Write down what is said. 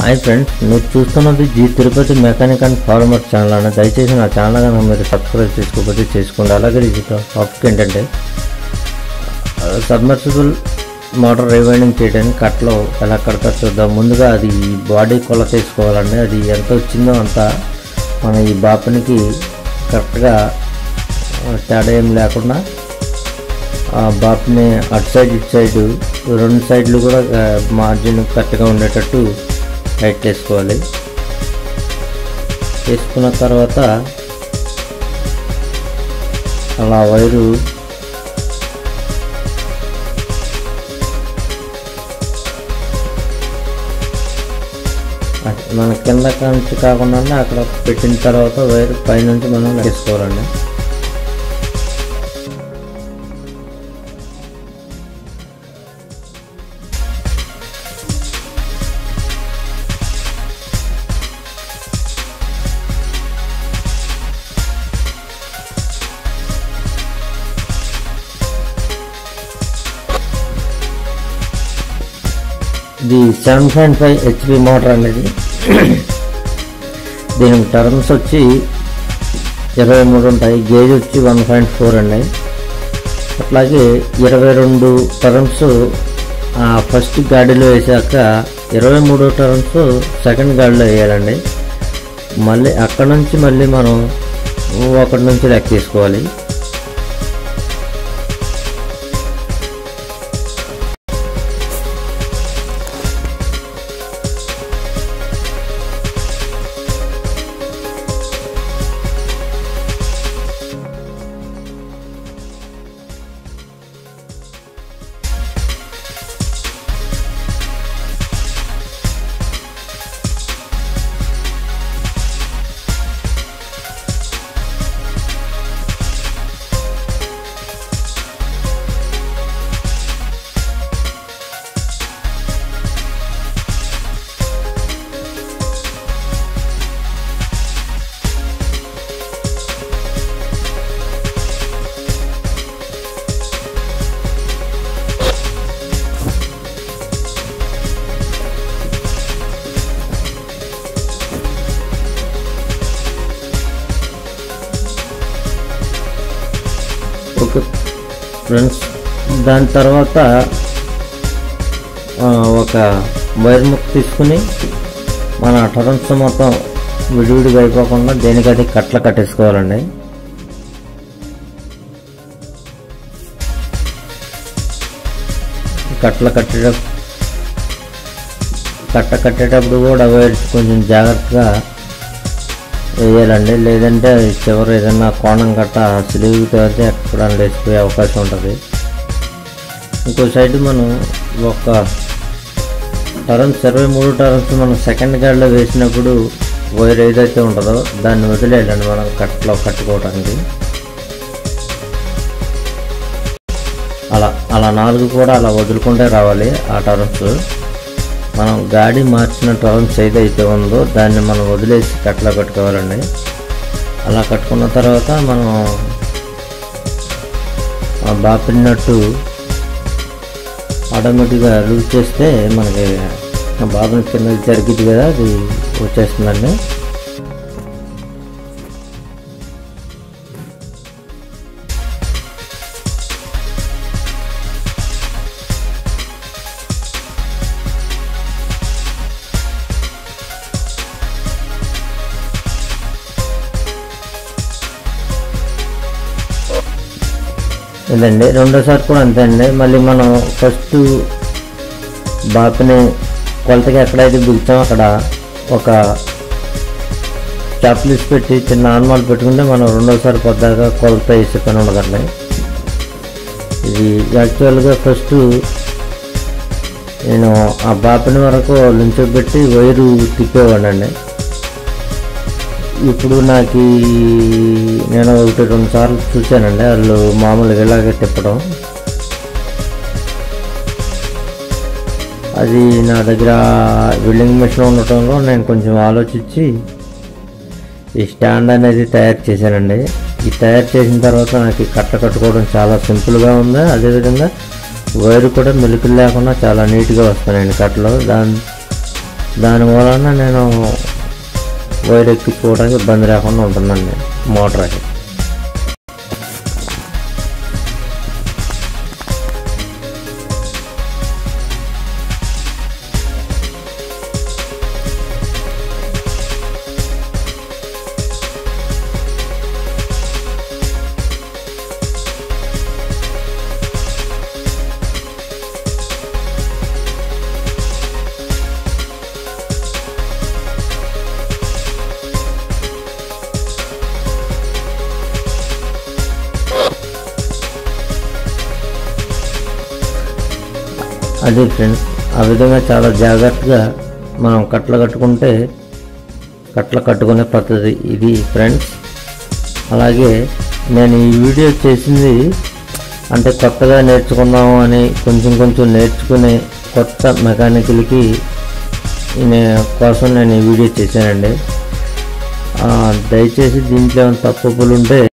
hi friends మీరు చూస్తున్నది G Tirupati mechanic and farmer channel అన్న దయచేసి నా ఛానల్ కనుక మీరు సబ్స్క్రైబ్ చేసుకోకపోతే చేసుకోండి అలాగే ఈ టాపిక్ ఏంటంటే సబ్మర్సిబుల్ మోటార్ రివైండింగ్ చేయడానికి కట్లో ఎలా కడతారు చూద్దాం ముందుగా అది బాడీ కొలత తీసుకోవాలండి అది ఎంత వచ్చిందో అంత మన ఈ బాపనికి కరెక్ట్గా తేడా ఏం లేకుండా ఆ బాప్ని అటు సైడ్ ఇటు సైడ్ రెండు సైడ్లు కూడా మార్జిన్ కరెక్ట్గా ఉండేటట్టు టైట్ చేసుకోవాలి చేసుకున్న తర్వాత అలా వైరు అది మన కింద నుంచి కాకుండా అక్కడ పెట్టిన తర్వాత వైరు పైనుంచి మనం వేసుకోవాలండి ఇది seven point five HP motor అనేది దీనికి టర్మ్స్ వచ్చి ఇరవై మూడు ఉంటాయి గేజ్ వచ్చి వన్ పాయింట్ ఫోర్ అండి అట్లాగే ఇరవై రెండు టర్మ్స్ ఫస్ట్ గాడిలో వేసాక ఇరవై మూడో టర్మ్స్ సెకండ్ గాడిలో వేయాలండి మళ్ళీ అక్కడ నుంచి మళ్ళీ మనం ఒకటి నుంచి లెక్క తీసుకోవాలి ఓకే ఫ్రెండ్స్ దాని తర్వాత ఆ, ఒక వైర్ ముక్ తీసుకుని మన టర్న్స్ మొత్తం విడివిడిగా అయిపోకుండా దేనికది కట్ల కట్టేసుకోవాలండి కట్ల కట్టేట కట్ట కట్టేటప్పుడు కూడా వైర్ కొంచెం జాగ్రత్తగా వేయాలండి లేదంటే చివరి ఏదైనా కోణం గట్ట స్లీవ్ అయితే ఎక్కడ లేచిపోయే అవకాశం ఉంటుంది ఇంకో సైడ్ మనం ఒక టర్న్స్ ఇరవై మూడు టర్న్స్ మనం సెకండ్ గార్డ్లో వేసినప్పుడు వైర్ ఏదైతే ఉంటుందో దాన్ని వదిలేయాలండి మనం కట్లో కట్టుకోవడానికి అలా అలా నాలుగు కూడా అలా వదులుకుంటే రావాలి ఆ టర్న్స్ మనం గాడి మార్చిన టర్న్స్ ఏదైతే ఉందో దాన్ని మనం వదిలేసి కట్లో కట్టుకోవాలండి అలా కట్టుకున్న తర్వాత మనం ఆ బాపినట్టు ఆటోమేటిక్గా లూజ్ చేస్తే మనకి ఆ బాబుని కింద జరిగింది కదా అది వచ్చేస్తుందండి ఇదండి రెండోసారి కూడా అంతే అండి మళ్ళీ మనం ఫస్ట్ బాపిని కొలతగా ఎక్కడైతే బిగుతామో అక్కడ ఒక చాప్లీస్ పెట్టి చిన్న ఆన్మాల్ పెట్టుకుంటే మనం రెండోసారి పొద్దాక కొలత వేసే పని ఉండదండి ఇది యాక్చువల్గా ఫస్ట్ నేను ఆ బాపిని వరకు నుంచోబెట్టి వైరు తిప్పేవాడినండి ఇప్పుడు నాకు ఈ- నేను ఒకటి రెండు సార్లు చూశానండి వాళ్ళు మామూలుగా ఇలాగే తిప్పడం అది నా దగ్గర వెల్డింగ్ మిషన్ ఉండటంలో నేను కొంచెం ఆలోచించి ఈ స్టాండ్ అనేది తయారు చేశానండి ఈ తయారు చేసిన తర్వాత నాకు ఈ కట్ట కట్టుకోవడం చాలా సింపుల్గా ఉంది అదేవిధంగా వైర్ కూడా మెలుకులు లేకుండా చాలా నీట్గా వస్తున్నాయండి కట్టలు దాని దాని వలన నేను వైర్ ఎక్కించుకోవడానికి ఇబ్బంది లేకుండా ఉంటుందండి మోటార్ అది అది ఫ్రెండ్స్ ఆ విధంగా చాలా జాగ్రత్తగా మనం కట్టలు కట్టుకుంటే కట్టలు కట్టుకునే పద్ధతి ఇది ఫ్రెండ్స్ అలాగే నేను ఈ వీడియో చేసింది అంటే కొత్తగా నేర్చుకుందాము అని కొంచెం కొంచెం నేర్చుకునే కొత్త మెకానికల్కి నే- కోసం నేను ఈ వీడియో చేశానండి ఆ, దయచేసి దీంట్లో ఏమైనా తప్పులు ఉంటే